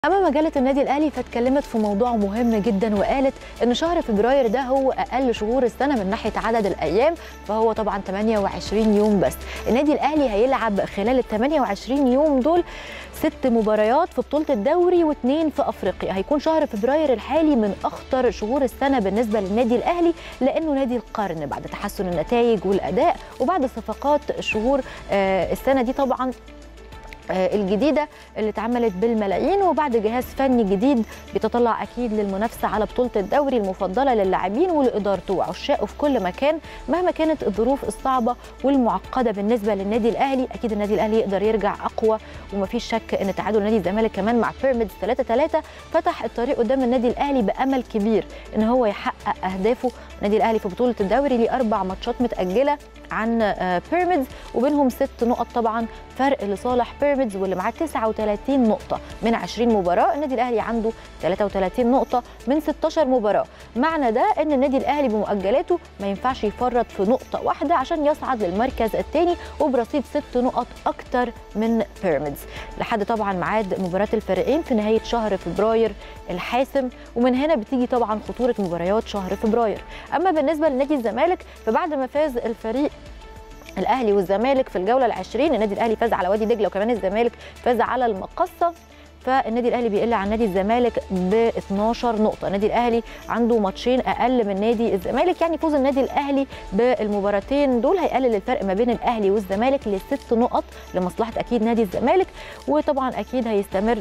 اما مجله النادي الاهلي فاتكلمت في موضوع مهم جدا وقالت ان شهر فبراير ده هو اقل شهور السنه من ناحيه عدد الايام فهو طبعا 28 يوم بس النادي الاهلي هيلعب خلال ال 28 يوم دول ست مباريات في بطوله الدوري واثنين في افريقيا هيكون شهر فبراير الحالي من اخطر شهور السنه بالنسبه للنادي الاهلي لانه نادي القرن بعد تحسن النتائج والاداء وبعد صفقات شهور آه، السنه دي طبعا آه، الجديده اللي اتعملت بالملايين وبعد جهاز فني جديد بيتطلع اكيد للمنافسه على بطوله الدوري المفضله للاعبين ولادارته وعشاقه في كل مكان مهما كانت الظروف الصعبه والمعقده بالنسبه للنادي الاهلي اكيد النادي الاهلي يقدر يرجع اقوى ومفيش شك ان تعادل نادي الزمالك كمان مع بيراميدز 3 3 فتح الطريق قدام النادي الاهلي بامل كبير ان هو يحقق اهدافه النادي الاهلي في بطوله الدوري ليه اربع ماتشات متاجله عن آه، بيراميدز وبينهم ست نقط طبعا فرق لصالح بيراميدز واللي معاه 39 نقطه من 20 مباراه النادي الاهلي عنده 33 نقطه من 16 مباراه معنى ده ان النادي الاهلي بمؤجلاته ما ينفعش يفرط في نقطه واحده عشان يصعد للمركز الثاني وبرصيد ست نقط اكتر من بيراميدز لحد طبعا ميعاد مباراه الفريقين في نهايه شهر فبراير الحاسم ومن هنا بتيجي طبعا خطوره مباريات شهر فبراير اما بالنسبه لنادي الزمالك فبعد ما فاز الفريق الاهلي والزمالك في الجوله العشرين النادي الاهلي فاز على وادي دجله وكمان الزمالك فاز على المقصه فالنادي الاهلي بيقل عن نادي الزمالك ب 12 نقطه النادي الاهلي عنده ماتشين اقل من نادي الزمالك يعني فوز النادي الاهلي بالمباراتين دول هيقلل الفرق ما بين الاهلي والزمالك لست نقط لمصلحه اكيد نادي الزمالك وطبعا اكيد هيستمر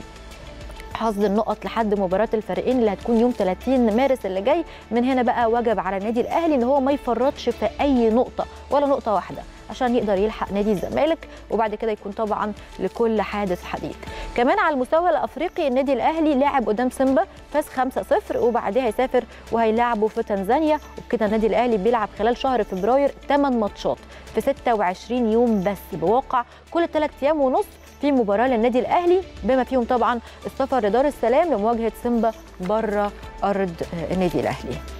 حصد النقط لحد مباراه الفريقين اللي هتكون يوم 30 مارس اللي جاي من هنا بقى وجب على النادي الاهلي ان هو ما يفرطش في اي نقطه ولا نقطه واحده عشان يقدر يلحق نادي الزمالك وبعد كده يكون طبعا لكل حادث حديث كمان على المستوى الافريقي النادي الاهلي لاعب قدام سيمبا فاز 5-0 وبعدها هيسافر وهيلاعبوا في تنزانيا وبكده النادي الاهلي بيلعب خلال شهر فبراير 8 ماتشات في 26 يوم بس بواقع كل 3 ايام ونص في مباراه للنادي الاهلي بما فيهم طبعا السفر لدار السلام لمواجهه سيمبا بره ارض النادي الاهلي